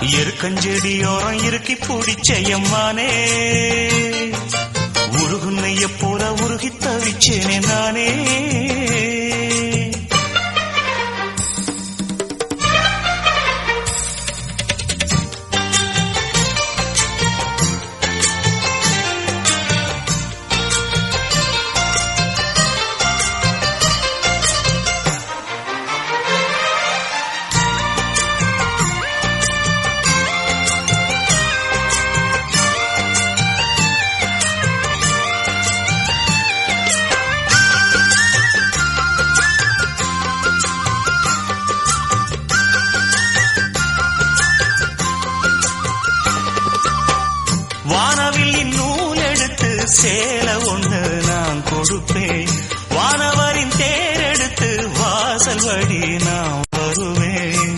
எருக்கஞ்செடியோரம் இறுக்கி பிடிச்சையம்மானே உருகுன்னைய போல உருகி தவிச்சேனே நானே வானவில்லின் நூல் எடுத்து சேல ஒண்ணு நான் கொடுப்பேன் வானவரின் தேர் எடுத்து வாசல் வழி நான் வருவேன்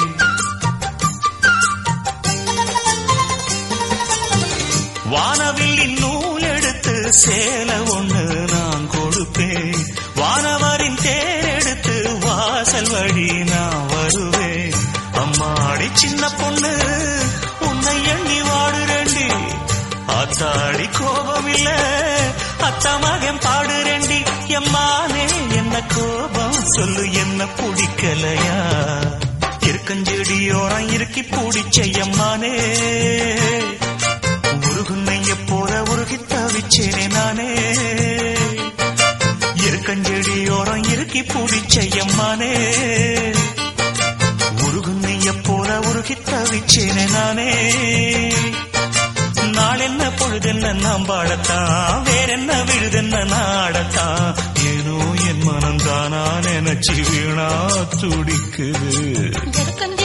வானவில்லின் நூல் எடுத்து சேல ஒண்ணு நான் கொடுப்பேன் வானவரின் தேர் எடுத்து வாசல் வழி நான் வருவேன் அம்மாடி சின்ன பொண்ணு உன்னை எண்ணி வாடுறேண்டி ஆத்தாடி கோபம் இல்ல அத்தா மகன் பாடுறேண்டி எம்மானே என்ன கோபம் சொல்லு என்ன பிடிக்கலையா இருக்கஞ்செடியோரம் இறுக்கி பிடிச்ச எம்மானே உருகுன்னைய போல உருகி தவிச்சேனே நானே இருக்கஞ்செடியோரம் இறுக்கி பிடிச்ச எம்மானே உருகுன்னைய போல உருகி தவிச்சேனே நானே நாளென்ன பொழுதென்ன நாம் பாடத்தான் வேறென்ன விழுதென்ன நாடத்தான் ஏனோ என் மனம் தானா நினைச்சு வீணா துடிக்குது ஜெருக்கஞ்செடி